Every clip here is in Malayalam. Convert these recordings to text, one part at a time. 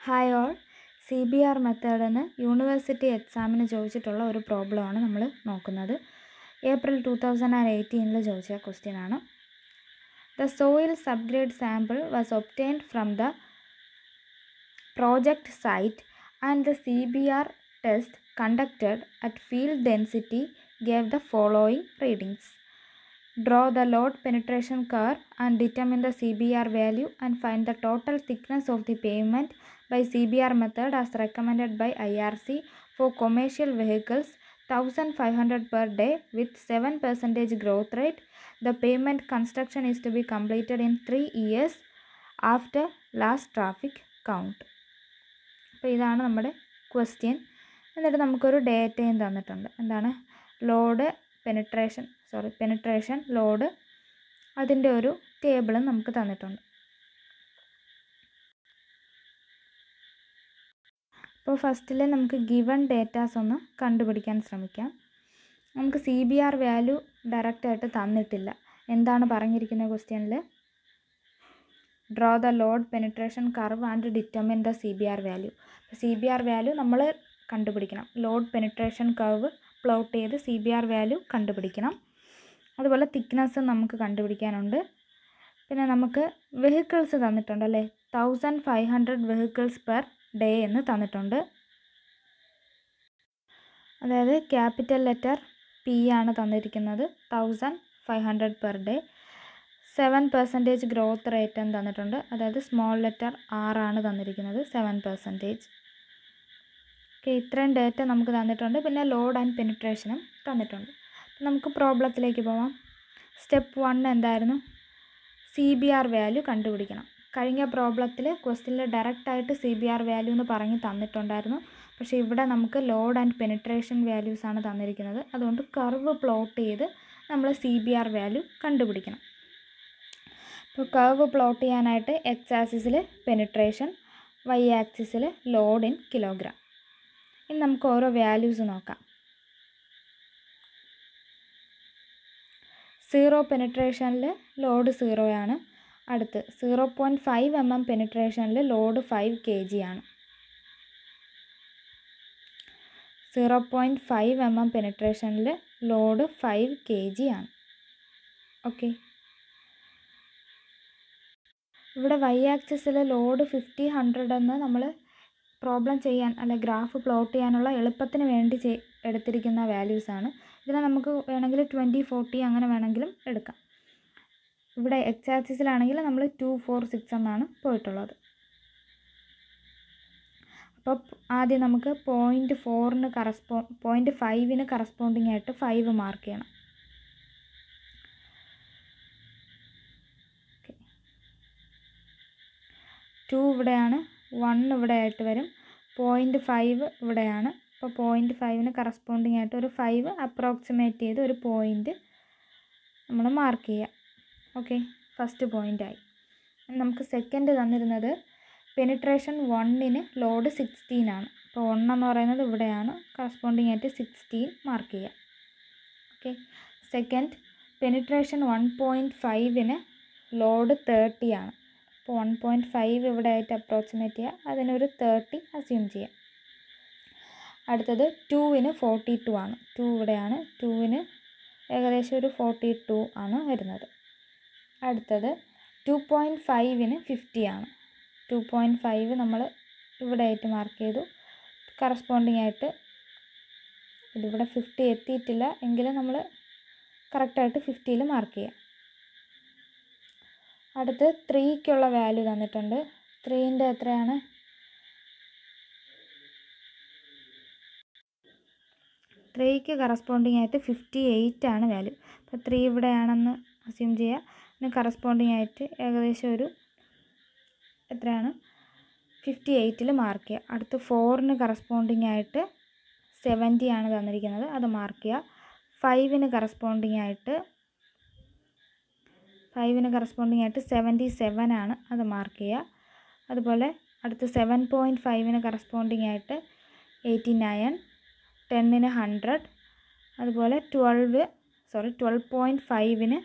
Hi all C B R മെത്തേഡിന് യൂണിവേഴ്സിറ്റി എക്സാമിന് ചോദിച്ചിട്ടുള്ള ഒരു പ്രോബ്ലമാണ് നമ്മൾ നോക്കുന്നത് ഏപ്രിൽ ടു തൗസൻഡ് ആൻഡ് എയ്റ്റീനിൽ ചോദിച്ച ക്വസ്റ്റ്യൻ ആണ് the soil subgrade sample was obtained from the project site and the C B R test conducted at field density gave the following readings Draw the load penetration curve and determine the CBR value and find the total thickness of the pavement by CBR method as recommended by IRC for commercial vehicles 1500 per day with 7 percentage growth rate. The pavement construction is to be completed in 3 years after last traffic count. അപ്പോൾ ഇതാണ് നമ്മുടെ ക്വസ്റ്റ്യൻ എന്നിട്ട് നമുക്കൊരു ഡേറ്റയും തന്നിട്ടുണ്ട് എന്താണ് load penetration sorry penetration load അതിൻ്റെ ഒരു ടേബിളും നമുക്ക് തന്നിട്ടുണ്ട് അപ്പോൾ ഫസ്റ്റിൽ നമുക്ക് ഗിവൺ ഡേറ്റാസ് ഒന്ന് കണ്ടുപിടിക്കാൻ ശ്രമിക്കാം നമുക്ക് സി ബി ആർ വാല്യൂ ഡയറക്റ്റായിട്ട് തന്നിട്ടില്ല എന്താണ് പറഞ്ഞിരിക്കുന്ന ക്വസ്റ്റ്യനിൽ draw the load penetration curve and determine the C B R value C B R value നമ്മൾ കണ്ടുപിടിക്കണം ലോഡ് പെനിട്രേഷൻ കർവ് പ്ലോട്ട് ചെയ്ത് സി ബി ആർ വാല്യൂ കണ്ടുപിടിക്കണം അതുപോലെ തിക്നെസ് നമുക്ക് കണ്ടുപിടിക്കാനുണ്ട് പിന്നെ നമുക്ക് വെഹിക്കിൾസ് തന്നിട്ടുണ്ട് അല്ലേ thousand five hundred vehicles per day എന്ന് തന്നിട്ടുണ്ട് അതായത് ക്യാപിറ്റൽ ലെറ്റർ പി ആണ് തന്നിരിക്കുന്നത് thousand five hundred per day seven percentage growth rate എന്ന് തന്നിട്ടുണ്ട് അതായത് സ്മോൾ ലെറ്റർ ആർ ആണ് തന്നിരിക്കുന്നത് സെവൻ പെർസെൻറ്റേജ് ഓക്കെ ഇത്രയും ഡേറ്റ നമുക്ക് തന്നിട്ടുണ്ട് പിന്നെ ലോഡ് ആൻഡ് പെനിട്രേഷനും തന്നിട്ടുണ്ട് നമുക്ക് പ്രോബ്ലത്തിലേക്ക് പോവാം സ്റ്റെപ്പ് വൺ എന്തായിരുന്നു സി ബി ആർ വാല്യൂ കണ്ടുപിടിക്കണം കഴിഞ്ഞ പ്രോബ്ലത്തിൽ ക്വസ്റ്റ്യനിൽ ഡയറക്റ്റായിട്ട് സി ബി ആർ വാല്യൂ എന്ന് പറഞ്ഞ് തന്നിട്ടുണ്ടായിരുന്നു പക്ഷേ ഇവിടെ നമുക്ക് ലോഡ് ആൻഡ് പെനിട്രേഷൻ വാല്യൂസ് ആണ് തന്നിരിക്കുന്നത് അതുകൊണ്ട് കർവ് പ്ലോട്ട് ചെയ്ത് നമ്മൾ സി ബി ആർ വാല്യൂ കണ്ടുപിടിക്കണം അപ്പോൾ കർവ് പ്ലോട്ട് ചെയ്യാനായിട്ട് എക്സ് ആക്സിസിൽ പെനിട്രേഷൻ വൈ ആക്സിസിൽ ലോഡ് ഇൻ കിലോഗ്രാം ഇനി നമുക്ക് ഓരോ വാല്യൂസ് നോക്കാം സീറോ പെനിട്രേഷനിൽ ലോഡ് സീറോ ആണ് അടുത്ത് zero point five M M പെനിട്രേഷനിൽ ലോഡ് ഫൈവ് കെ ജി ആണ് zero point five M M പെനിട്രേഷനിൽ ലോഡ് ഫൈവ് കെ ജി ആണ് ഓക്കെ ഇവിടെ വൈ ആക്സിസിൽ ലോഡ് ഫിഫ്റ്റി ഹൺഡ്രഡ് എന്ന് നമ്മൾ പ്രോബ്ലം ചെയ്യാൻ അല്ലെ ഗ്രാഫ് പ്ലോട്ട് ചെയ്യാനുള്ള എളുപ്പത്തിന് വേണ്ടി ചെയ് എടുത്തിരിക്കുന്ന വാല്യൂസാണ് ഇതിനെ നമുക്ക് വേണമെങ്കിൽ ട്വൻറ്റി ഫോർട്ടി അങ്ങനെ വേണമെങ്കിലും എടുക്കാം ഇവിടെ എക്സ് ആക്സിസിലാണെങ്കിൽ നമ്മൾ ടു ഫോർ സിക്സ് എന്നാണ് പോയിട്ടുള്ളത് അപ്പോൾ ആദ്യം നമുക്ക് പോയിൻറ്റ് ഫോറിന് കറസ്പോ പോയിൻറ്റ് ഫൈവിന് കറസ്പോണ്ടിങ് ആയിട്ട് ഫൈവ് മാർക്ക് ചെയ്യണം ടു ഇവിടെയാണ് വൺ ഇവിടെ ആയിട്ട് വരും പോയിൻറ്റ് ഫൈവ് ഇവിടെയാണ് അപ്പോൾ പോയിൻറ്റ് ഫൈവിന് കറസ്പോണ്ടിങ് ആയിട്ട് ഒരു ഫൈവ് അപ്രോക്സിമേറ്റ് ചെയ്ത് ഒരു പോയിൻറ്റ് നമ്മൾ മാർക്ക് ചെയ്യുക ഓക്കെ ഫസ്റ്റ് പോയിൻ്റായി നമുക്ക് സെക്കൻഡ് തന്നിരുന്നത് പെനിട്രേഷൻ വണ്ണിന് ലോഡ് സിക്സ്റ്റീൻ ആണ് അപ്പോൾ വൺ എന്ന് പറയുന്നത് ഇവിടെയാണ് കറസ്പോണ്ടിങ് ആയിട്ട് സിക്സ്റ്റീൻ മാർക്ക് ചെയ്യുക okay second penetration one point ഫൈവിന് ലോഡ് തേർട്ടി ആണ് അപ്പോൾ വൺ പോയിൻറ്റ് ഫൈവ് ഇവിടെ ആയിട്ട് അപ്രോക്സിമേറ്റ് ചെയ്യുക അതിനൊരു തേർട്ടി അസ്യൂം ചെയ്യാം അടുത്തത് ടൂവിന് ഫോർട്ടി ടു ആണ് ടു ഇവിടെയാണ് ടൂവിന് ഏകദേശം ഒരു ഫോർട്ടി ടു ആണ് വരുന്നത് അടുത്തത് ടു പോയിൻറ്റ് ഫൈവിന് ഫിഫ്റ്റി ആണ് ടു പോയിൻറ്റ് ഫൈവ് നമ്മൾ ഇവിടെ ആയിട്ട് മാർക്ക് ചെയ്തു കറസ്പോണ്ടിങ് ആയിട്ട് ഇതിവിടെ ഫിഫ്റ്റി എത്തിയിട്ടില്ല എങ്കിലും നമ്മൾ കറക്റ്റായിട്ട് ഫിഫ്റ്റിയിൽ മാർക്ക് ചെയ്യാം അടുത്ത് ത്രീക്കുള്ള വാല്യൂ തന്നിട്ടുണ്ട് ത്രീൻ്റെ എത്രയാണ് ത്രീക്ക് കറസ്പോണ്ടിങ് ആയിട്ട് ഫിഫ്റ്റി എയ്റ്റ് ആണ് വാല്യൂ അപ്പോൾ ത്രീ ഇവിടെയാണെന്ന് അസ്യൂം ചെയ്യുക പിന്നെ കറസ്പോണ്ടിങ് ആയിട്ട് ഏകദേശം ഒരു എത്രയാണ് ഫിഫ്റ്റി എയ്റ്റിൽ മാർക്ക് ചെയ്യുക അടുത്ത് ഫോറിന് കറസ്പോണ്ടിങ് ആയിട്ട് സെവൻറ്റി ആണ് തന്നിരിക്കുന്നത് അത് മാർക്ക് ചെയ്യുക ഫൈവിന് കറസ്പോണ്ടിങ് ആയിട്ട് ഫൈവിന് കറസ്പോണ്ടിങ് ആയിട്ട് സെവൻറ്റി സെവൻ ആണ് അത് മാർക്ക് ചെയ്യുക അതുപോലെ അടുത്ത് സെവൻ പോയിൻറ്റ് ഫൈവിന് കറസ്പോണ്ടിങ് ആയിട്ട് എയ്റ്റി നയൻ ടെന്നിന് ഹൺഡ്രഡ് അതുപോലെ ട്വൽവ് സോറി ട്വൽവ് പോയിൻറ്റ് ഫൈവിന്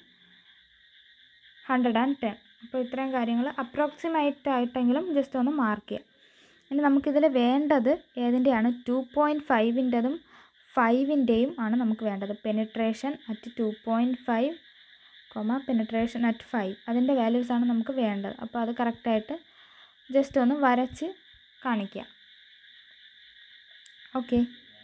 ഹൺഡ്രഡ് ആൻഡ് ടെൻ അപ്പോൾ ഇത്രയും കാര്യങ്ങൾ അപ്രോക്സിമേറ്റ് ആയിട്ടെങ്കിലും ജസ്റ്റ് ഒന്ന് മാർക്ക് ചെയ്യുക ഇനി നമുക്കിതിൽ വേണ്ടത് ഏതിൻ്റെയാണ് ടു പോയിൻറ്റ് ഫൈവിൻ്റെതും ഫൈവിൻ്റെയും ആണ് നമുക്ക് വേണ്ടത് penetration at two point five comma penetration at five അതിൻ്റെ വാല്യൂസാണ് നമുക്ക് വേണ്ടത് അപ്പോൾ അത് കറക്റ്റായിട്ട് ജസ്റ്റ് ഒന്ന് വരച്ച് കാണിക്കുക ഓക്കെ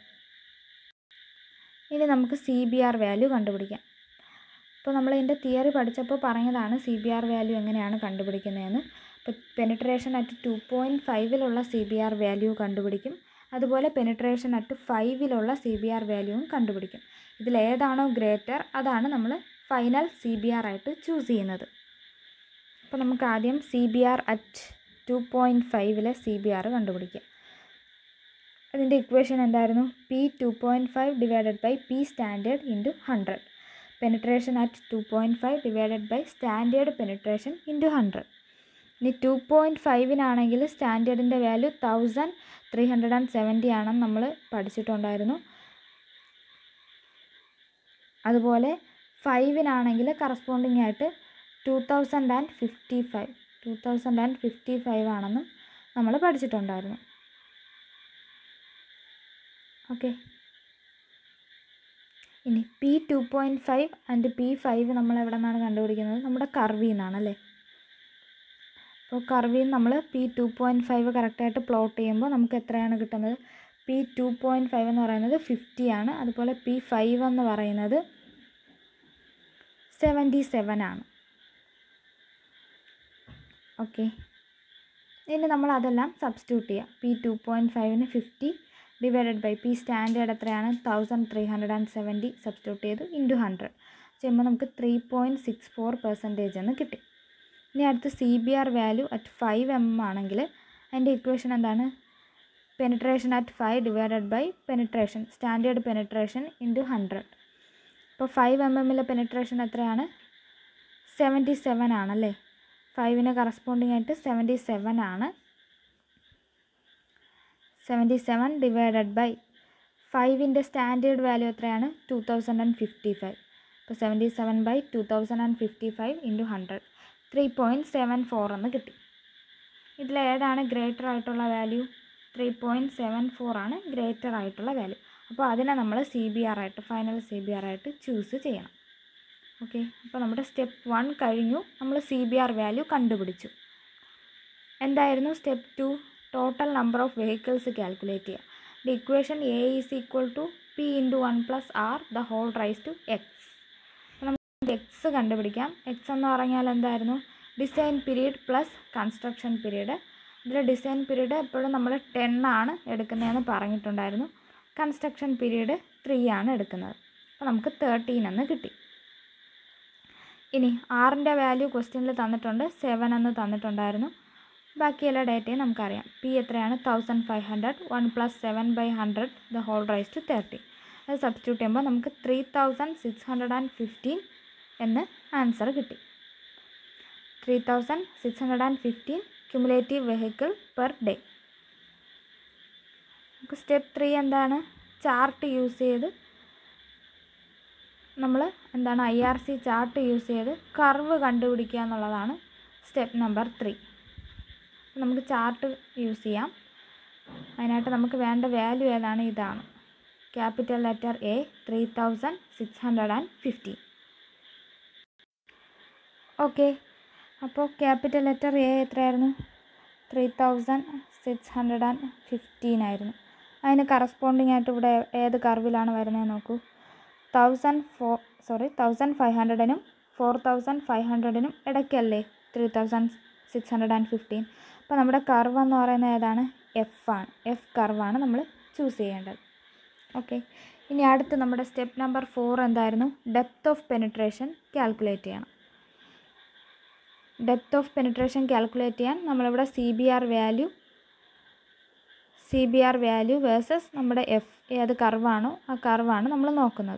ഇനി നമുക്ക് സി ബി ആർ വാല്യൂ കണ്ടുപിടിക്കാം അപ്പോൾ നമ്മൾ ഇതിൻ്റെ തിയറി പഠിച്ചപ്പോൾ പറഞ്ഞതാണ് സി ബി ആർ വാല്യൂ എങ്ങനെയാണ് കണ്ടുപിടിക്കുന്നതെന്ന് അപ്പോൾ പെനിട്രേഷൻ അറ്റ് ടു പോയിൻറ്റ് ഫൈവിലുള്ള സി ബി ആർ വാല്യൂ കണ്ടുപിടിക്കും അതുപോലെ പെനിട്രേഷൻ അറ്റ് ഫൈവിലുള്ള സി ബി ആർ വാല്യൂവും കണ്ടുപിടിക്കും ഇതിൽ ഏതാണോ ഗ്രേറ്റർ അതാണ് നമ്മൾ ഫൈനൽ സി ബി ആർ ആയിട്ട് ചൂസ് ചെയ്യുന്നത് അപ്പോൾ നമുക്ക് ആദ്യം C B R at two point ഫൈവിലെ സി ബി ആർ കണ്ടുപിടിക്കാം അതിൻ്റെ ഇക്വേഷൻ എന്തായിരുന്നു P two point five divided by P standard into hundred penetration at two point five divided by standard penetration into hundred ഇനി ടു പോയിൻറ്റ് ഫൈവിനാണെങ്കിൽ സ്റ്റാൻഡേർഡിൻ്റെ value thousand three hundred and seventy ആണെന്ന് നമ്മൾ പഠിച്ചിട്ടുണ്ടായിരുന്നു അതുപോലെ ഫൈവിനാണെങ്കിൽ കറസ്പോണ്ടിങ് ആയിട്ട് two thousand and fifty five two thousand and fifty five ആണെന്നും നമ്മൾ പഠിച്ചിട്ടുണ്ടായിരുന്നു ഓക്കെ ഇനി P two point five and P five നമ്മൾ എവിടെ നിന്നാണ് കണ്ടുപിടിക്കുന്നത് നമ്മുടെ കർവിൽ നിന്നാണ് അല്ലേ അപ്പോൾ കർവിൽ നിന്ന് നമ്മൾ പി ടു പോയിൻറ്റ് ഫൈവ് കറക്റ്റായിട്ട് പ്ലോട്ട് ചെയ്യുമ്പോൾ നമുക്ക് എത്രയാണ് കിട്ടുന്നത് പി ടു പോയിൻറ്റ് ഫൈവ് എന്ന് പറയുന്നത് ഫിഫ്റ്റി ആണ് അതുപോലെ പി ഫൈവ് എന്ന് പറയുന്നത് സെവൻറ്റി സെവൻ ആണ് ഓക്കെ ഇനി നമ്മൾ അതെല്ലാം സബ്സ്റ്റിറ്റ്യൂട്ട് ചെയ്യുക പി ടു പോയിൻറ്റ് ഫൈവിന് fifty divided by P standard എത്രയാണ് thousand three hundred and seventy substitute ചെയ്തു ഇൻറ്റു ഹൺഡ്രഡ് ചെയ്യുമ്പോൾ നമുക്ക് three point six four percentage എന്ന് കിട്ടി ഇനി അടുത്ത് C B R value at five M ആണെങ്കിൽ അതിൻ്റെ ഇക്വേഷൻ എന്താണ് penetration at five divided by penetration standard penetration into hundred ഇപ്പോൾ ഫൈവ് എം എമ്മിലെ പെനിട്രേഷൻ എത്രയാണ് സെവൻറ്റി സെവൻ ആണല്ലേ ഫൈവിന് കറസ്പോണ്ടിങ് ആയിട്ട് സെവൻറ്റി സെവൻ ആണ് സെവൻറ്റി സെവൻ ഡിവൈഡഡ് ബൈ ഫൈവിൻ്റെ സ്റ്റാൻഡേർഡ് വാല്യൂ എത്രയാണ് two thousand and fifty five അപ്പോൾ seventy seven by two thousand and fifty five into hundred three point seven four എന്ന് കിട്ടി ഇതിൽ ഏതാണ് ഗ്രേറ്റർ ആയിട്ടുള്ള value three point seven four ആണ് ഗ്രേറ്റർ ആയിട്ടുള്ള വാല്യൂ അപ്പോൾ അതിനെ നമ്മൾ സി ബി ആർ ആയിട്ട് ഫൈനൽ സി ബി ആർ ആയിട്ട് ചൂസ് ചെയ്യണം ഓക്കെ അപ്പോൾ നമ്മുടെ സ്റ്റെപ്പ് വൺ കഴിഞ്ഞു നമ്മൾ സി ബി ആർ വാല്യൂ കണ്ടുപിടിച്ചു എന്തായിരുന്നു step two total number of vehicles calculate ചെയ്യുക the equation A is equal to P into one plus R the whole raise to X നമുക്ക് എക്സ് കണ്ടുപിടിക്കാം എക്സ് എന്ന് പറഞ്ഞാൽ എന്തായിരുന്നു design period plus construction period ഇതിൽ ഡിസൈൻ പീരീഡ് എപ്പോഴും നമ്മൾ ടെൻ ആണ് എടുക്കുന്നതെന്ന് പറഞ്ഞിട്ടുണ്ടായിരുന്നു കൺസ്ട്രക്ഷൻ പീരീഡ് ത്രീ ആണ് എടുക്കുന്നത് അപ്പോൾ നമുക്ക് തേർട്ടീൻ എന്ന് കിട്ടി ഇനി ആറിൻ്റെ വാല്യൂ ക്വസ്റ്റ്യനിൽ തന്നിട്ടുണ്ട് സെവൻ എന്ന് തന്നിട്ടുണ്ടായിരുന്നു ബാക്കി എല്ലാ ഡേറ്റയും നമുക്കറിയാം പി എത്രയാണ് thousand five hundred one plus seven by hundred the whole raise to thirty അത് സബ്സ്റ്റിറ്റ്യൂട്ട് ചെയ്യുമ്പോൾ നമുക്ക് three thousand six hundred and fifteen എന്ന് ആൻസർ കിട്ടി three thousand six hundred and fifteen cumulative vehicle per day നമുക്ക് സ്റ്റെപ്പ് ത്രീ എന്താണ് ചാർട്ട് യൂസ് ചെയ്ത് നമ്മൾ എന്താണ് I R C chart use ചെയ്ത് കർവ് കണ്ടുപിടിക്കുക എന്നുള്ളതാണ് സ്റ്റെപ്പ് നമ്പർ ത്രീ നമുക്ക് ചാർട്ട് യൂസ് ചെയ്യാം അതിനായിട്ട് നമുക്ക് വേണ്ട വാല്യൂ ഏതാണ് ഇതാണ് capital letter A three thousand six hundred and fifteen okay അപ്പോൾ ക്യാപിറ്റൽ ലെറ്റർ എ എത്രയായിരുന്നു three thousand six hundred and fifteen ആയിരുന്നു അതിന് കറസ്പോണ്ടിങ് ആയിട്ട് ഇവിടെ ഏത് കർവിലാണ് വരുന്നത് നോക്കൂ thousand four sorry thousand five ഹൺഡ്രഡിനും ഫോർ തൗസൻഡ് ഫൈവ് ഹൺഡ്രഡിനും ഇടയ്ക്കല്ലേ three thousand six hundred and fifteen അപ്പോൾ നമ്മുടെ കർവ് എന്ന് പറയുന്നത് ഏതാണ് എഫ് ആണ് എഫ് കർവാണ് നമ്മൾ ചൂസ് ചെയ്യേണ്ടത് ഓക്കെ ഇനി അടുത്ത് നമ്മുടെ സ്റ്റെപ്പ് നമ്പർ ഫോർ എന്തായിരുന്നു ഡെപ്ത് ഓഫ് പെനിട്രേഷൻ കാൽക്കുലേറ്റ് ചെയ്യണം ഡെപ്ത് ഓഫ് പെനിട്രേഷൻ കാൽക്കുലേറ്റ് ചെയ്യാൻ നമ്മളിവിടെ C B R value C B R value versus നമ്മുടെ എഫ് ഏത് കർവാണോ ആ കർവാണ് നമ്മൾ നോക്കുന്നത്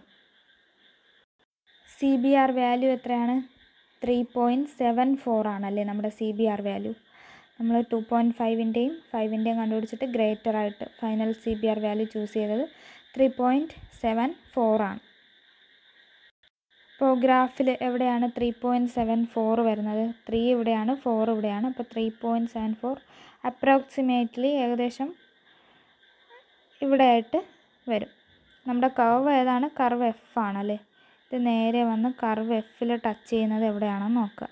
സി ബി ആർ വാല്യൂ എത്രയാണ് ത്രീ പോയിൻറ്റ് സെവൻ ഫോർ ആണല്ലേ നമ്മുടെ സി ബി ആർ വാല്യൂ നമ്മൾ ടു പോയിൻറ്റ് ഫൈവിൻ്റെയും ഫൈവിൻ്റെയും കണ്ടുപിടിച്ചിട്ട് ഗ്രേറ്റർ ആയിട്ട് final C B R value choose ചെയ്തത് ത്രീ പോയിൻറ്റ് സെവൻ ഫോർ ആണ് ഇപ്പോൾ ഗ്രാഫിൽ എവിടെയാണ് ത്രീ പോയിൻറ്റ് സെവൻ ഫോർ വരുന്നത് ത്രീ ഇവിടെയാണ് ഫോർ ഇവിടെയാണ് അപ്പോൾ three point seven four approximately ഏകദേശം ഇവിടെയായിട്ട് വരും നമ്മുടെ കർവ് ഏതാണ് കർവ് എഫ് ആണല്ലേ ഇത് നേരെ വന്ന് കർവ് എഫിൽ ടച്ച് ചെയ്യുന്നത് എവിടെയാണെന്ന് നോക്കുക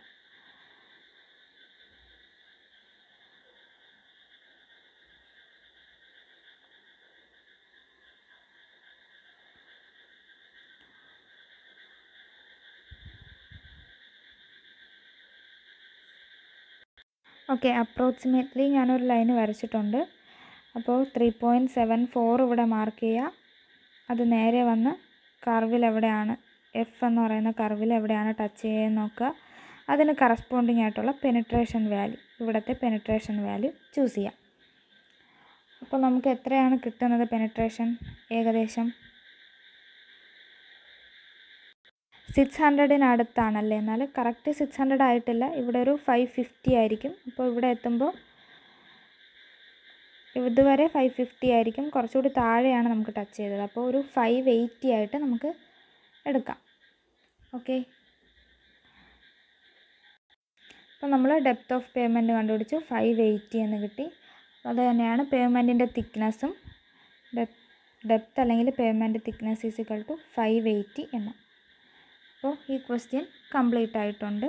ഓക്കെ അപ്രോക്സിമേറ്റ്ലി ഞാനൊരു ലൈൻ വരച്ചിട്ടുണ്ട് അപ്പോൾ ത്രീ പോയിൻറ്റ് സെവൻ ഫോർ ഇവിടെ മാർക്ക് ചെയ്യുക അത് നേരെ വന്ന് കർവിൽ എവിടെയാണ് എഫ് എന്ന് പറയുന്ന കർവിൽ എവിടെയാണ് ടച്ച് ചെയ്യുന്നത് നോക്കുക അതിന് കറസ്പോണ്ടിങ് ആയിട്ടുള്ള പെനിട്രേഷൻ വാല്യൂ ഇവിടുത്തെ പെനിട്രേഷൻ വാല്യൂ ചൂസ് ചെയ്യാം അപ്പോൾ നമുക്ക് എത്രയാണ് കിട്ടുന്നത് പെനിട്രേഷൻ ഏകദേശം സിക്സ് ഹൺഡ്രഡിനടുത്താണല്ലേ എന്നാൽ കറക്റ്റ് സിക്സ് ഹൺഡ്രഡ് ആയിട്ടില്ല ഇവിടെ ഒരു ഫൈവ് ഫിഫ്റ്റി ആയിരിക്കും അപ്പോൾ ഇവിടെ എത്തുമ്പോൾ ഇതുവരെ ഫൈവ് ഫിഫ്റ്റി ആയിരിക്കും കുറച്ചുകൂടി താഴെയാണ് നമുക്ക് ടച്ച് ചെയ്തത് അപ്പോൾ ഒരു ഫൈവ് എയ്റ്റി ആയിട്ട് നമുക്ക് എടുക്കാം ഓക്കെ അപ്പോൾ നമ്മൾ ഡെപ്ത് ഓഫ് പേയ്മെൻറ്റ് കണ്ടുപിടിച്ചു ഫൈവ് എയ്റ്റി എന്ന് കിട്ടി അത് തന്നെയാണ് പേയ്മെൻറ്റിൻ്റെ തിക്നെസ്സും ഡെപ്ത് അല്ലെങ്കിൽ pavement thickness is equal to five eighty എന്ന് അപ്പോൾ ഈ ക്വസ്റ്റ്യൻ കംപ്ലീറ്റ് ആയിട്ടുണ്ട്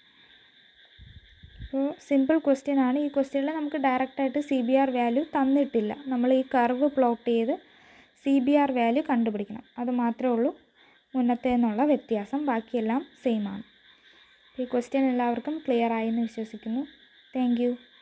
അപ്പോൾ സിമ്പിൾ ക്വസ്റ്റ്യൻ ആണ് ഈ ക്വസ്റ്റ്യനിൽ നമുക്ക് ഡയറക്റ്റായിട്ട് സി ബി ആർ വാല്യൂ തന്നിട്ടില്ല നമ്മൾ ഈ കർവ് പ്ലോട്ട് ചെയ്ത് സി ബി ആർ വാല്യൂ കണ്ടുപിടിക്കണം അത് മാത്രമേ ഉള്ളൂ മുന്നത്തെ നിന്നുള്ള വ്യത്യാസം ബാക്കിയെല്ലാം സെയിം ആണ് ഈ ക്വസ്റ്റ്യൻ എല്ലാവർക്കും ക്ലിയർ ആയി എന്ന് വിശ്വസിക്കുന്നു താങ്ക്